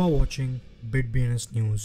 are watching BitBNS News.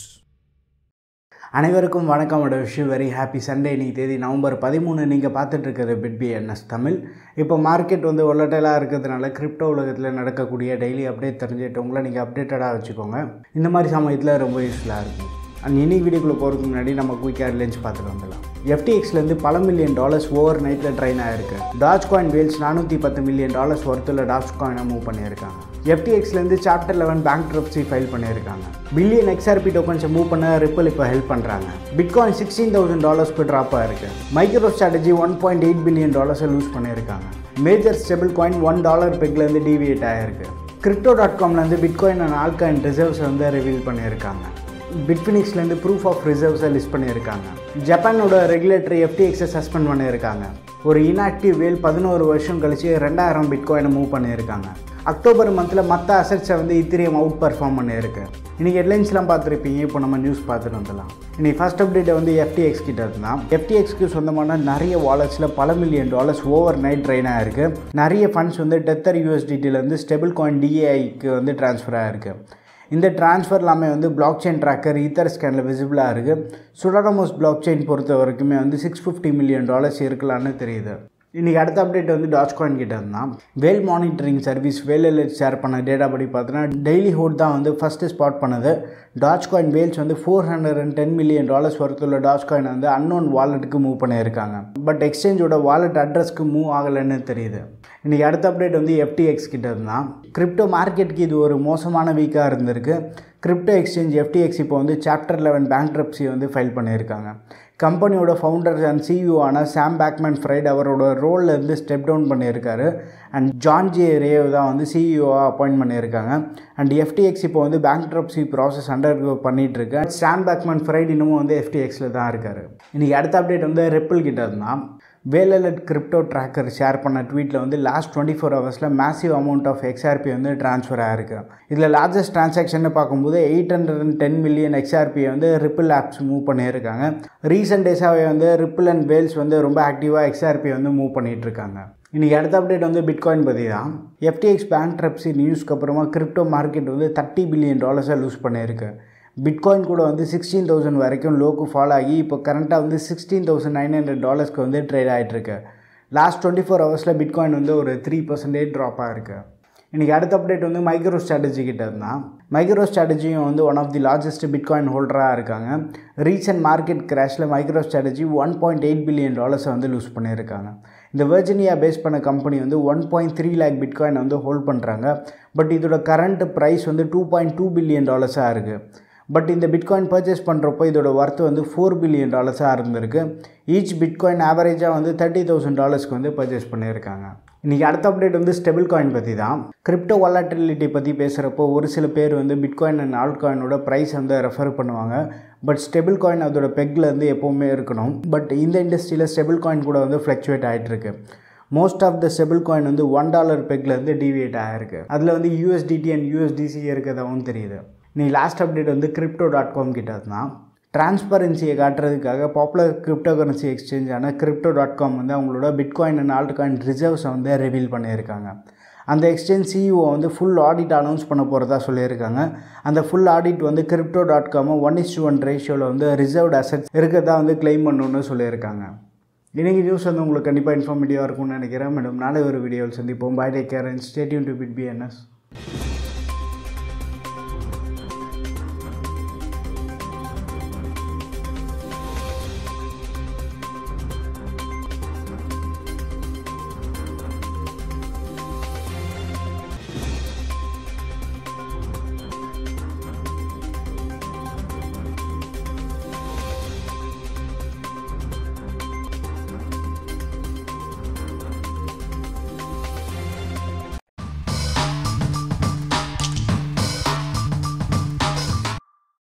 அனைவருக்கும் வணக்கம் அட விஷயம் வெரி ஹாப்பி சண்டே இன்னைக்கு தேதி நவம்பர் பதிமூணு நீங்கள் பார்த்துட்டு இருக்கிறது பிட்பிஎன்எஸ் தமிழ் இப்போ மார்க்கெட் வந்து ஒல்லட்டைலாக இருக்கிறதுனால கிரிப்டோ உலகத்தில் நடக்கக்கூடிய டெய்லி அப்டேட் தெரிஞ்சுட்டு உங்களை நீங்கள் அப்டேட்டடாக வச்சுக்கோங்க இந்த மாதிரி சமயத்தில் ரொம்ப யூஸ்ஃபுல்லாக இருக்கும் அண்ட் இன்னைக்கு வீடியோக்குள்ளே போகிறதுக்கு முன்னாடி நம்ம குயிக்காக லென்ஸ் பார்த்துட்டு வந்துடலாம் எஃப்டிஎக்ஸ்லேருந்து பல மில்லியன் டாலர்ஸ் ஓவர் நைட்டில் ட்ரெயின் ஆயிருக்கு டாச் காயின் வேல்ஸ் நானூற்றி பத்து மில்லியன் டாலர்ஸ் ஒர்த்தில் டாச் காயினை மூவ் பண்ணியிருக்காங்க எஃப்டிஎக்ஸ்லேருந்து chapter eleven bankruptcy file பண்ணியிருக்காங்க பில்லியன் எக்ஸ்ஆர்பி டோக்கன்ஸை மூவ் பண்ண ரிப்பிள் இப்போ ஹெல்ப் பண்ணுறாங்க பிட்காயின் சிக்ஸ்டீன் தௌசண்ட் டாலர்ஸ்க்கு ட்ராப் ஆயிருக்கு MicroStrategy one point eight billion டாலர்ஸை லூஸ் பண்ணியிருக்காங்க major stablecoin one dollar பெக்லேருந்து டிவியேட் ஆகிருக்கு கிரிப்டோ டாட் காம்லேருந்து பிட்காயின் அண்ட் ஆல்காயின் ரிசர்வ்ஸ் வந்து ரிவீல் பண்ணியிருக்காங்க பிட்ஃபினிக்ஸ்லேருந்து ப்ரூஃப் ஆஃப் ரிசர்வ்ஸை லிஸ்ட் பண்ணியிருக்காங்க ஜப்பானோட ரெகுலேட்டரி எஃப்டிஎக்ஸை சஸ்பெண்ட் பண்ணியிருக்காங்க ஒரு இன்ஆக்டிவ் வேல் பதினோரு வருஷம் கழிச்சு ரெண்டாயிரம் பிட்காயினை மூவ் பண்ணியிருக்காங்க அக்டோபர் மந்தில் மற்ற அசட்ஸை வந்து இத்திரியம் அவுட் பர்ஃபார்ம் பண்ணியிருக்கு இன்றைக்கி ஹெட்லைன்ஸ்லாம் பார்த்துருப்பீங்க இப்போ நம்ம நியூஸ் பார்த்துட்டு வந்துடலாம் இன்றைக்கி ஃபஸ்ட் அப்டேட்டை வந்து எஃப்டிஎக்ஸ் கிட்ட இருந்தால் எஃப்டிஎக்ஸ்க்கு சொந்தமான நிறைய வாலெட்ஸில் பல million dollars over night drain ஆகிருக்கு நிறைய ஃபண்ட்ஸ் வந்து டெத்தர் யூஎஸ்டிடிலேருந்து ஸ்டெபிள் காயின் டிஏஐக்கு வந்து ட்ரான்ஸ்ஃபர் ஆகிருக்கு இந்த ட்ரான்ஸ்ஃபர் எல்லாமே வந்து பிளாக் செயின் ட்ராக்கர் ஈத்தர் ஸ்கேனில் விசிபிளாக இருக்குது சுடானமோஸ் பிளாக் செயின் பொறுத்த வரைக்குமே வந்து சிக்ஸ் ஃபிஃப்டி மில்லியன் டாலர்ஸ் இருக்கலான்னு தெரியுது இன்றைக்கி அடுத்த அப்டேட் வந்து டாச் காயின் கிட்ட இருந்தால் whale monitoring service whale alert share பண்ண டேட்டா படி பார்த்தோன்னா டெய்லி ஹோட் தான் வந்து ஃபஸ்ட்டு ஸ்பாட் பண்ணுது டாச் காயின் வேல்ஸ் வந்து four hundred and ten million dollars ஒர்த்துள்ள டாச் காயின் வந்து அன்னோன் வாலெட்டுக்கு மூவ் பண்ணியிருக்காங்க பட் எக்ஸ்சேஞ்சோட வாலெட் அட்ரஸ்க்கு மூவ் ஆகலைன்னு தெரியுது இன்றைக்கி அடுத்த அப்டேட் வந்து எஃப்டிஎக்ஸ் கிட்ட இருந்தால் கிரிப்டோ மார்க்கெட்டுக்கு இது ஒரு மோசமான வீக்காக இருந்திருக்கு கிரிப்டோ எக்ஸ்சேஞ்ச் எஃப்டிஎக்ஸ் இப்போ வந்து சாப்டர் லெவன் பேங்க் ட்ரப்ஸி வந்து ஃபைல் பண்ணியிருக்காங்க கம்பெனியோட ஃபவுண்டர் அண்ட் சிஇஓவான சாம் பேக்மேன் ஃப்ரைட் அவரோட ரோலில் இருந்து ஸ்டெப் டவுன் பண்ணியிருக்காரு அண்ட் ஜான் ஜே ரேவ் தான் வந்து சிஇஓவாக அப்பாயிண்ட் பண்ணியிருக்காங்க அண்ட் எஃப்டிஎக்ஸ் இப்போ வந்து பேங்க் ட்ரப்ஸி ப்ராசஸ் அண்டர் பண்ணிகிட்ருக்கு சாம் பேக்மேன் ஃப்ரைட் இன்னமும் வந்து எஃப்டிஎக்ஸில் தான் இருக்கார் இன்றைக்கி அடுத்த அப்டேட் வந்து ரிப்பிள் கிட்ட இருந்தால் வேலலட் கிரிப்டோ ட்ராக்கர் ஷேர் பண்ண ட்வீட்டில் வந்து லாஸ்ட் டுவெண்ட்டி ஃபோர் ஹவர்ஸில் மேசிவ் அமௌண்ட் ஆஃப் எக்ஸ்ஆர்பி வந்து ட்ரான்ஸ்ஃபர் ஆகிருக்கு இதில் லார்ஜஸ்ட் ட்ரான்சாக்ஷன் பார்க்கும்போது eight hundred and ten million எக்ஸ்ஆர்பியை வந்து ரிப்பிள் ஆப்ஸ் மூவ் பண்ணியிருக்காங்க ரீசெண்ட் டேஸாகவே வந்து ரிப்பிள் அண்ட் வேல்ஸ் வந்து ரொம்ப ஆக்டிவாக எக்ஸ்ஆர்பி வந்து மூவ் பண்ணிகிட்டு இருக்காங்க இன்றைக்கி அடுத்த அப்டேட் வந்து பிட்காயின் பற்றி தான் எஃப்டிஎக்ஸ் பேங்க் ட்ரப்ஸி நியூஸ்க்கு அப்புறமா கிரிப்டோ மார்க்கெட் வந்து தேர்ட்டி பில்லியன் டாலர்ஸை லூஸ் பண்ணியிருக்கு பிட்காயின் கூட வந்து சிக்ஸ்டீன் தௌசண்ட் வரைக்கும் லோக்கு ஃபாலோ ஆகி இப்போ கரண்ட்டாக வந்து சிக்ஸ்டீன் தௌசண்ட் நைன் ஹண்ட்ரட் டாலர்ஸ்க்கு வந்து ட்ரேட் ஆகிட்டுருக்கு லாஸ்ட் டுவெண்ட்டி ஃபோர் ஹவர்ஸில் பிட்காயின் வந்து ஒரு த்ரீ பர்சன்டேஜ் ட்ராப் ஆகிருக்கு இன்றைக்கி அடுத்த அப்டேட் வந்து மைக்ரோ ஸ்ட்ராட்டஜி கிட்ட இருந்தால் மைக்ரோ ஸ்ட்ராட்டஜியும் வந்து one of the largest bitcoin ஹோல்டராக இருக்காங்க ரீசன்ட் மார்க்கெட் கிராஷில் MicroStrategy one point eight billion டாலர்ஸை வந்து லூஸ் பண்ணியிருக்காங்க இந்த வெர்ஜினியா பேஸ் பண்ண கம்பெனி வந்து one point three lakh bitcoin வந்து ஹோல்ட் பண்ணுறாங்க பட் இதோட கரண்ட் ப்ரைஸ் வந்து டூ பாயிண்ட் டூ பில்லியன் டாலர்ஸாக இருக்குது பட் இந்த பிட்காயின் பர்ச்சேஸ் பண்ணுறப்போ இதோட ஒர்த்து வந்து ஃபோர் பில்லியன் டாலர்ஸாக இருந்திருக்கு ஈச் பிட்காயின் ஆவரேஜாக வந்து தேர்ட்டி தௌசண்ட் டாலர்ஸ்க்கு வந்து பர்ச்சேஸ் பண்ணியிருக்காங்க இன்றைக்கி அடுத்த அப்டேட் வந்து ஸ்டெபிள் காயின் பற்றி தான் கிரிப்டோ வாலட்டிலிட்டி பற்றி பேசுகிறப்போ ஒரு சில பேர் வந்து பிட்காயின் அண்ட் ஆல்ட் காயினோட ப்ரைஸ் வந்து ரெஃபர் பண்ணுவாங்க பட் ஸ்டெபிள் காயின் அதோட பெக்கில் வந்து எப்போவுமே இருக்கணும் பட் இந்த இண்டஸ்ட்ரியில் ஸ்டெபிள் காயின் கூட வந்து ஃப்ளக்சுவேட் ஆகிட்டுருக்கு most of the stablecoin வந்து ஒன் டாலர் பெக்லேருந்து டிவியேட் ஆகிருக்கு அதில் வந்து யூஎஸ்டிடி அண்ட் யூஎஸ்டிசி இருக்கிறதாகவும் தெரியுது நீ லாஸ்ட் அப்டேட் வந்து கிரிப்டோ டாட் காம் கிட்ட தான் டிரான்ஸ்பரன்சியை காட்டுறதுக்காக பாப்புலர் கிரிப்டோ கரன்சி எக்ஸ்சேஞ்சான கிரிப்டோ டாட் காம் வந்து அவங்களோட பிட்காயின் அண்ட் ஆல்ட் காயின் ரிசர்வ்ஸை வந்து ரிவீல் பண்ணியிருக்காங்க அந்த எக்ஸ்சேஞ்ச் சிஇஓ வந்து ஃபுல் ஆடிட் அனௌன்ஸ் பண்ண போகிறதா சொல்லியிருக்காங்க அந்த ஃபுல் ஆடிட் வந்து கிரிப்டோ டாட் காமை ஒன் இஸ் டூ ஒன் ரேஷியோவில் வந்து ரிசர்வ்ட் அசட்ஸ் இருக்கிறதா வந்து கிளைம் பண்ணணுன்னு சொல்லியிருக்காங்க இன்றைக்கி நியூஸ் வந்து உங்களுக்கு கண்டிப்பாக இன்ஃபார்மேட்டிவாக இருக்கும்னு நினைக்கிறேன் மேடம் நாளை ஒரு வீடியோவில் சந்திப்போம் bye take care and stay tuned to bit BNS